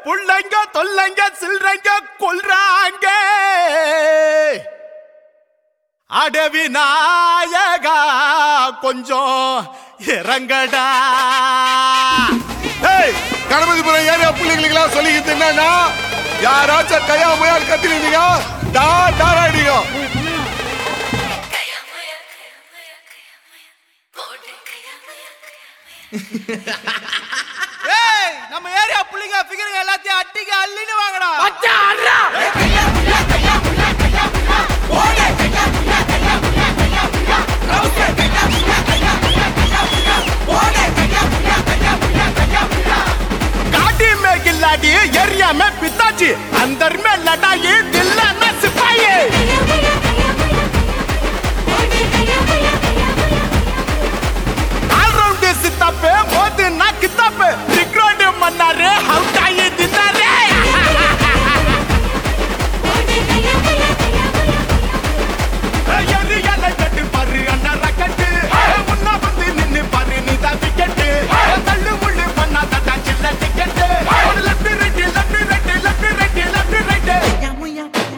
புள்ளைங்க தொல்லைங்க சில்றைங்க கொல்றாங்க அடவி நாயகா கொஞ்சம் இறங்கடா ஏய் கணபதிபுரம் ஏரியா பிள்ளைங்களுக்கெல்லாம் சொல்லிக்கிட்டு என்னன்னா யாராச்சும் கையா முயால் கத்திருந்தீங்க டா டாராடிங்க ஏய் நம்ம ஏரியா புள்ளைங்க ஃபிகருங்க எல்லாத்தையும் அட்டிக்கு அள்ளின்னு வாங்கடா गाड़ी में गिल्लाडी एरिया में पिताजी अंदर में लड़ाई दिल्ला में सिपाही ऑलराउंड सितापे मोदी ना किताबे रिकॉर्ड मना रे हम काये दिना रे எரியால கட்டு பாரு அண்ணா ராக்கெட்டு முன்ன வந்து நின்னு பாரு நீ தான் விக்கெட்டு தள்ளு முள்ளு பண்ணா தட்டா சில்ல ticket left right left right left right left right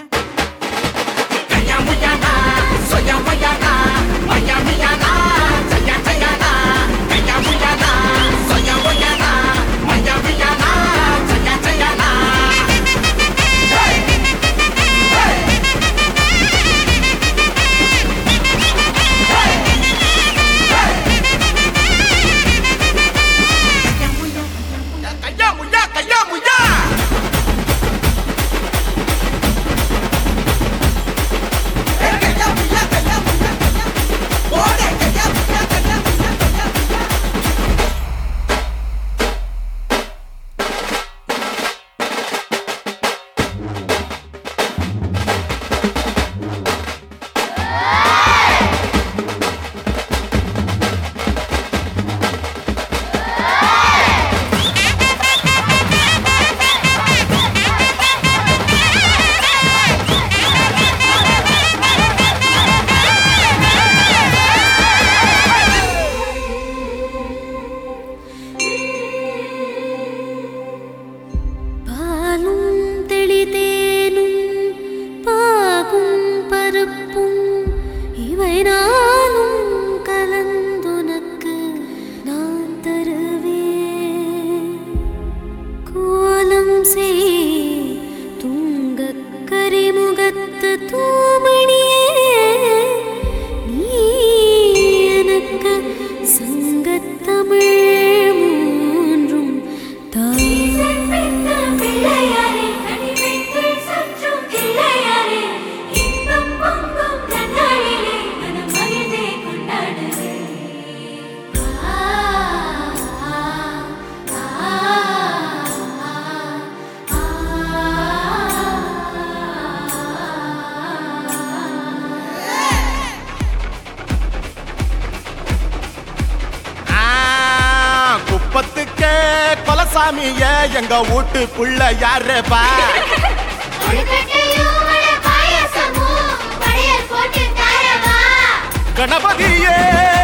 கையா முய்யா கையா முய்யா பாலும் தெளிதேனும் பாகும் பருப்பும் இவை நானும் கலந்துனக்கு நான் தருவேன் கோலம் செய் துங்கக் கரிமுகத்து தூமணியே நீ எனக்கு சங்கத்தமிழ் மூன்றும் ஆ, குப்பத்துக்கே கொலசாமிய எங்க வீட்டு புள்ள யாருப்பா கணபதியே